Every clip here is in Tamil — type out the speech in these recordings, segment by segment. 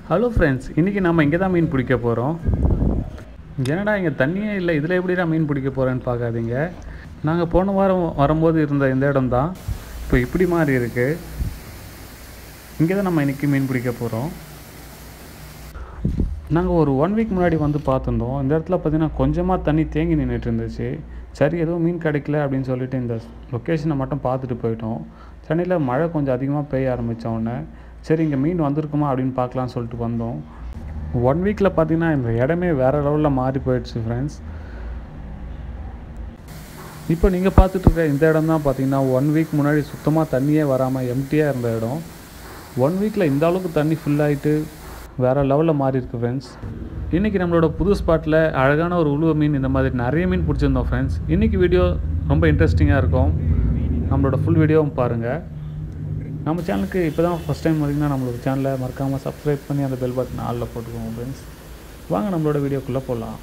ஹலோ ஃப்ரெண்ட்ஸ் இன்றைக்கி நம்ம இங்கே தான் மீன் பிடிக்க போகிறோம் என்னடா இங்கே தண்ணியே இல்லை இதில் எப்படிடா மீன் பிடிக்க போகிறேன்னு பார்க்காதீங்க நாங்கள் போன வாரம் வரும்போது இருந்த இந்த இடம் தான் இப்போ இப்படி மாறி இருக்குது இங்கே தான் நம்ம இன்றைக்கி மீன் பிடிக்க போகிறோம் நாங்கள் ஒரு ஒன் வீக் முன்னாடி வந்து பார்த்துருந்தோம் இந்த இடத்துல பார்த்தீங்கன்னா கொஞ்சமாக தண்ணி தேங்கி நின்றுட்டு இருந்துச்சு சரி எதுவும் மீன் கிடைக்கல அப்படின்னு சொல்லிட்டு இந்த லொக்கேஷனை மட்டும் பார்த்துட்டு போயிட்டோம் சென்னையில் மழை கொஞ்சம் அதிகமாக பெய்ய ஆரம்பித்த உடனே சரி இங்கே மீன் வந்திருக்குமா அப்படின்னு பார்க்கலான்னு சொல்லிட்டு வந்தோம் ஒன் வீக்கில் பார்த்தீங்கன்னா இந்த இடமே வேறு லெவலில் மாறி போயிடுச்சு ஃப்ரெண்ட்ஸ் இப்போ நீங்கள் பார்த்துட்டு இருக்க இந்த இடம் தான் பார்த்தீங்கன்னா ஒன் வீக் முன்னாடி சுத்தமாக தண்ணியே வராமல் எம்டியாக இருந்த இடம் ஒன் வீக்கில் இந்த அளவுக்கு தண்ணி ஃபுல்லாகிட்டு வேறு லெவலில் மாறி இருக்கு ஃப்ரெண்ட்ஸ் இன்றைக்கி நம்மளோட புது ஸ்பாட்டில் அழகான ஒரு உழுவ மீன் இந்த மாதிரி நிறைய மீன் பிடிச்சிருந்தோம் ஃப்ரெண்ட்ஸ் இன்றைக்கி வீடியோ ரொம்ப இன்ட்ரெஸ்டிங்காக இருக்கும் நம்மளோட ஃபுல் வீடியோவும் பாருங்கள் நம்ம சேனலுக்கு இப்போ தான் ஃபஸ்ட் டைம் வந்தீங்கன்னா நம்மளோட சேனலை மறக்காமல் சப்ஸ்கிரைப் பண்ணி அந்த பெல் பட்டன் ஆளில் போட்டுக்கோங்க ஃப்ரெண்ட்ஸ் வாங்க நம்மளோட வீடியோக்குள்ளே போகலாம்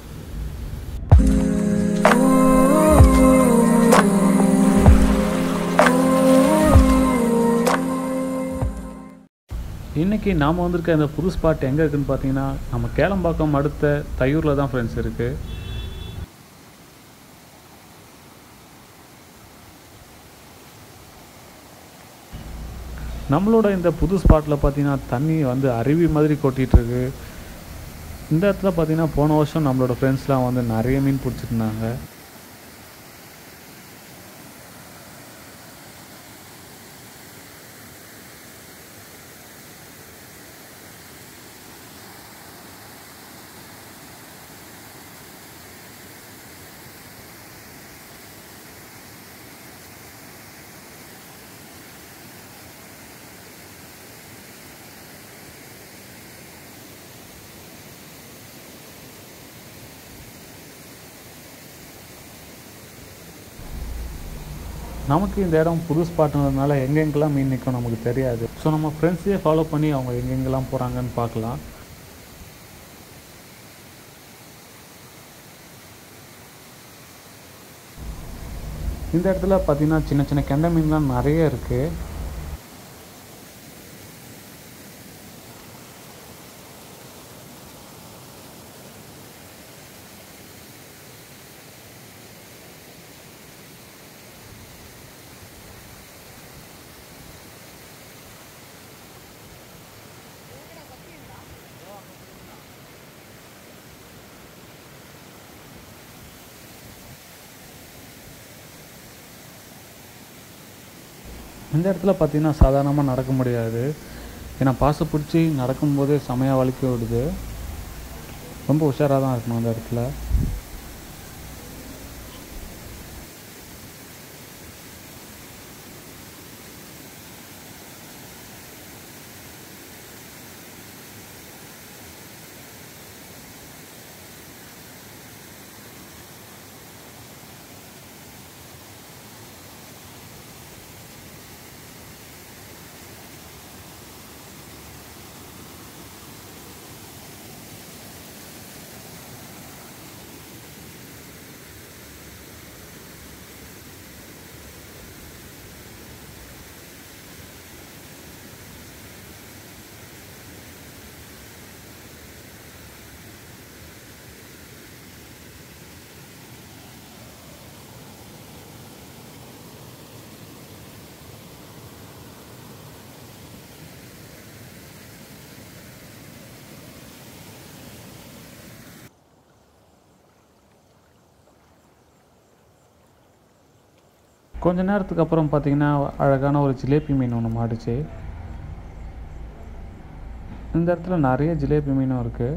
இன்றைக்கி நாம் வந்திருக்க இந்த புது ஸ்பாட் எங்கே இருக்குதுன்னு பார்த்தீங்கன்னா நம்ம கேளம்பாக்கம் அடுத்த தையூரில் தான் ஃப்ரெண்ட்ஸ் இருக்குது நம்மளோட இந்த புது ஸ்பாட்டில் பார்த்தீங்கன்னா தண்ணி வந்து அருவி மாதிரி கொட்டிகிட்டு இருக்கு இந்த இடத்துல பார்த்தீங்கன்னா போன வருஷம் நம்மளோட ஃப்ரெண்ட்ஸ்லாம் வந்து நிறைய மீன் பிடிச்சிருந்தாங்க நமக்கு இந்த இடம் புது ஸ்பாட்டுன்றதுனால எங்கெங்கெல்லாம் மீன் நிற்கும் நமக்கு தெரியாது ஸோ நம்ம ஃப்ரெண்ட்ஸையே ஃபாலோ பண்ணி அவங்க எங்கெங்கெல்லாம் போகிறாங்கன்னு பார்க்கலாம் இந்த இடத்துல பார்த்தீங்கன்னா சின்ன சின்ன கெண்டை மீன்லாம் நிறைய இருக்குது இந்த இடத்துல பார்த்தீங்கன்னா சாதாரணமாக நடக்க முடியாது ஏன்னா பாசை பிடிச்சி நடக்கும்போதே செமையாக வலிக்க விடுது ரொம்ப உஷாராக தான் இருக்கணும் அந்த இடத்துல கொஞ்ச நேரத்துக்கு அப்புறம் பார்த்தீங்கன்னா அழகான ஒரு ஜிலேபி மீன் ஒன்று மாட்டுச்சு இந்த இடத்துல நிறைய ஜிலேபி மீனும் இருக்குது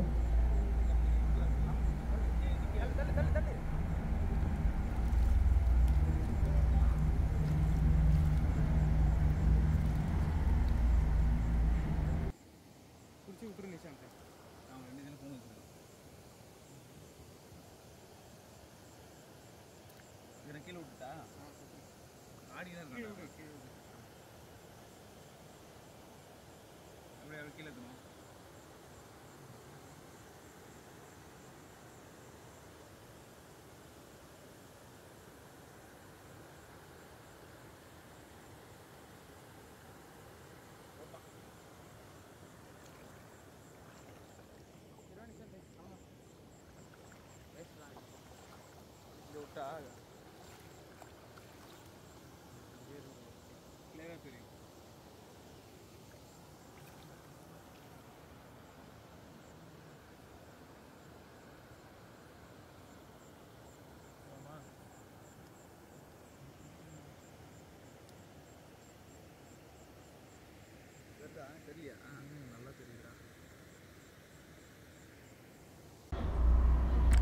கீழே விட்டுட்டா ஆடி தான் இருக்கா அப்படியே அப்படியே கீழே தணும்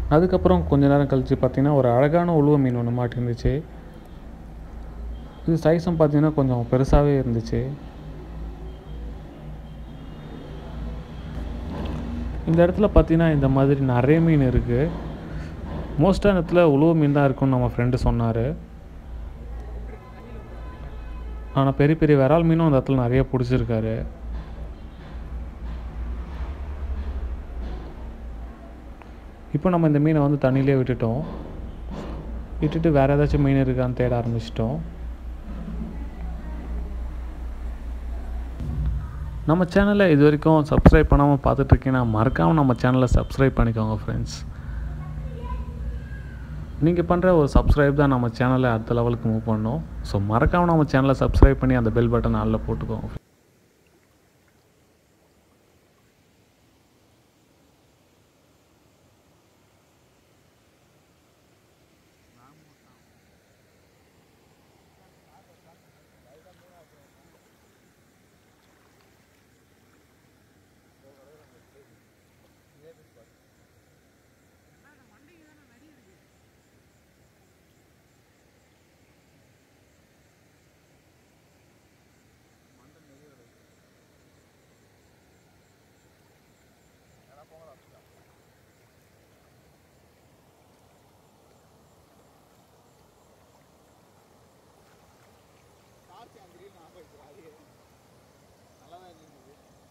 அதுக்கப்புறம் கொஞ்ச நேரம் கழித்து பார்த்தீங்கன்னா ஒரு அழகான உழுவ மீன் ஒன்று மாட்டிருந்துச்சு இது சைஸும் பார்த்தீங்கன்னா கொஞ்சம் பெருசாகவே இருந்துச்சு இந்த இடத்துல பார்த்தீங்கன்னா இந்த மாதிரி நிறைய மீன் இருக்குது மோஸ்ட்டாக இடத்துல உழுவ மீன் தான் இருக்கும்னு நம்ம ஃப்ரெண்டு சொன்னார் ஆனால் பெரிய பெரிய விரால் மீனும் அந்த இடத்துல நிறைய பிடிச்சிருக்காரு இப்போ நம்ம இந்த மீனை வந்து தண்ணியிலே விட்டுட்டோம் விட்டுட்டு வேறு ஏதாச்சும் மீன் இருக்கான்னு தேட ஆரம்பிச்சிட்டோம் நம்ம சேனலை இது வரைக்கும் சப்ஸ்கிரைப் பண்ணாமல் பார்த்துட்ருக்கீங்கன்னா மறக்காமல் நம்ம சேனலை சப்ஸ்கிரைப் பண்ணிக்கோங்க ஃப்ரெண்ட்ஸ் நீங்கள் பண்ணுற ஒரு சப்ஸ்கிரைப் தான் நம்ம சேனலை அடுத்த லெவலுக்கு மூவ் பண்ணோம் ஸோ மறக்காமல் நம்ம சேனலை சப்ஸ்கிரைப் பண்ணி அந்த பெல் பட்டன் ஆளில் போட்டுக்கோங்க டார்ச் அந்த ரீல் ஆஃப் ஆயிடுச்சு அது நல்லா தான் இருந்தது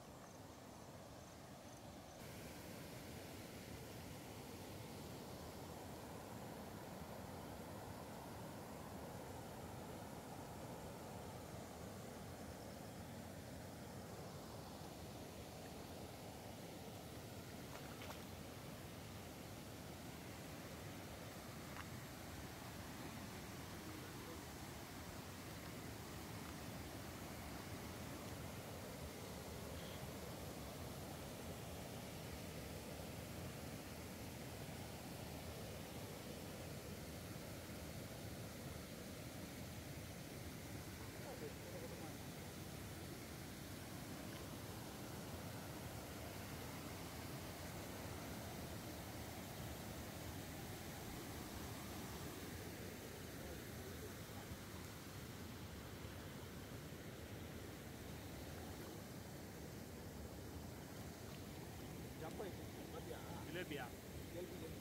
ஜம்ப் ஆயிடுச்சு பாத்தியா ஜிலேபியா ஜெல்பி ஜெல்பி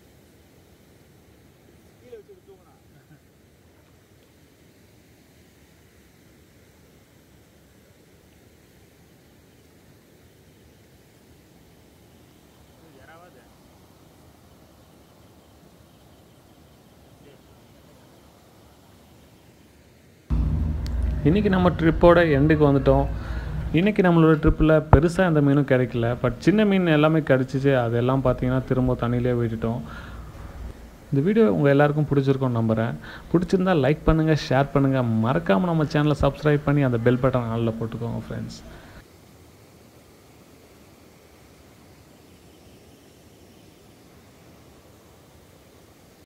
கீழே வச்சுட்டு தூங்கினா யாராவது இன்றைக்கி நம்ம ட்ரிப்போட எண்டுக்கு வந்துட்டோம் இன்றைக்கி நம்மளோட ட்ரிப்பில் பெருசாக எந்த மீனும் கிடைக்கல பட் சின்ன மீன் எல்லாமே கிடச்சிச்சு அதெல்லாம் பார்த்தீங்கன்னா திரும்ப தண்ணியிலே விட்டுட்டோம் இந்த வீடியோ உங்கள் எல்லாருக்கும் பிடிச்சிருக்கும்னு நம்புகிறேன் பிடிச்சிருந்தா லைக் பண்ணுங்கள் ஷேர் பண்ணுங்கள் மறக்காமல் நம்ம சேனலை சப்ஸ்கிரைப் பண்ணி அந்த பெல் பட்டன் ஆளில் போட்டுக்கோங்க ஃப்ரெண்ட்ஸ்